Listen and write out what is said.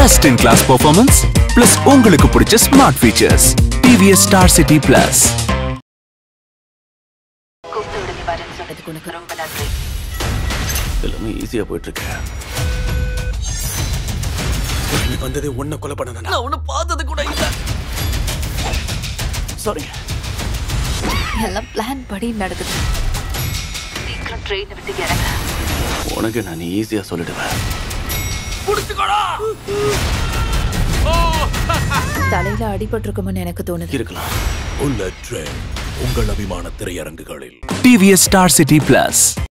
best in class performance plus உங்களுக்கு பிடிச்ச smart features TVS star city plus கூப்பிட்டு உடனே வரேன்னு சொன்னதுக்கு உனக்கு ரொம்ப நன்றி எல்லாமே ஈஸியா போயிட்டு இருக்கு நீ வந்ததே உன்னை கொலை பண்ண நான் உன்னை பார்த்தது கூட இல்ல சாரி எல்லாம் பிளான் படி நடக்குது சீக்கிரம் ட்ரெயினை விட்டு இறங்க உனக்கு நான் ஈஸியா சொல்லிடுவேன் தலையில அடிபட்டிருக்கும்னு எனக்கு தோணுது இருக்கலாம் புல்லட் ட்ரெயின் உங்கள் அபிமான திரையரங்குகளில் டிவிஎஸ் ஸ்டார் சிட்டி பிளஸ்